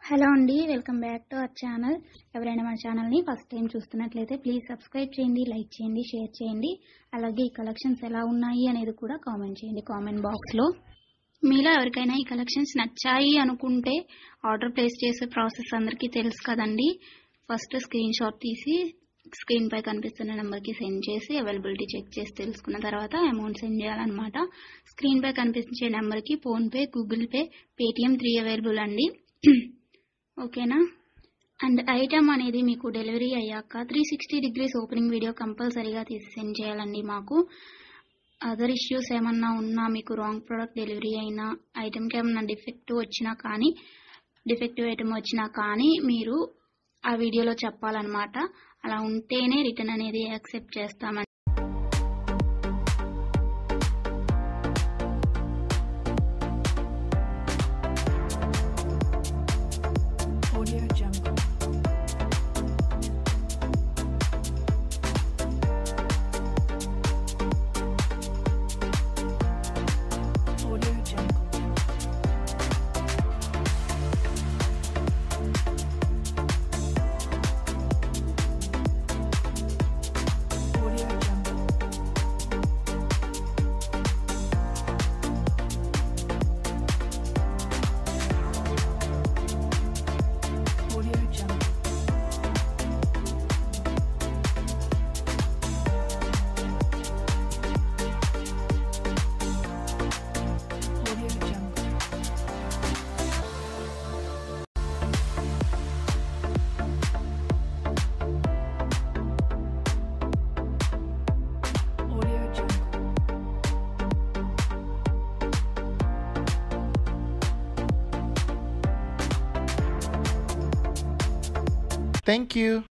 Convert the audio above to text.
Hello అండి welcome back to our channel ఎవరైనా మన ఛానల్ని ఫస్ట్ టైం చూస్తున్నట్లయితే ప్లీజ్ సబ్స్క్రైబ్ చేయండి లైక్ చేయండి షేర్ చేయండి అలాగే ఈ కలెక్షన్స్ ఎలా ఉన్నాయి అనేది కూడా కామెంట్ చేయండి కామెంట్ బాక్స్లో మీలో ఎవరికైనా ఈ కలెక్షన్స్ నచ్చాయి అనుకుంటే ఆర్డర్ ప్లేస్ చేసే ప్రాసెస్ అందరికీ తెలుసు కదండి ఫస్ట్ స్క్రీన్ షాట్ తీసి స్క్రీన్ పై కనిపిస్తున్న నెంబర్కి సెండ్ చేసి అవైలబిలిటీ చెక్ చేసి తెలుసుకున్న తర్వాత అమౌంట్ సెండ్ చేయాలన్నమాట స్క్రీన్ పై కనిపించే నెంబర్కి PhonePe Google Pay Paytm three available అండి ఓకేనా అండ్ ఐటమ్ అనేది మీకు డెలివరీ అయ్యాక three sixty degrees opening video కంపల్సరీగా తీసి సెండ్ చేయాలండి మాకు అదర్ ఇష్యూస్ ఏమన్నా ఉన్నా మీకు రాంగ్ ప్రోడక్ట్ డెలివరీ అయినా ఐటమ్కి ఏమన్నా డిఫెక్ట్ వచ్చినా కానీ డిఫెక్టివ్ ఐటమ్ వచ్చినా కానీ మీరు ఆ వీడియోలో చెప్పాలన్నమాట అలా ఉంటేనే రిటర్న్ అనేది యాక్సెప్ట్ చేస్తామని Audio Jungle. Audio Jungle. Audio Jungle. Audio Jungle. Audio Jungle. Audio Jungle. Thank you.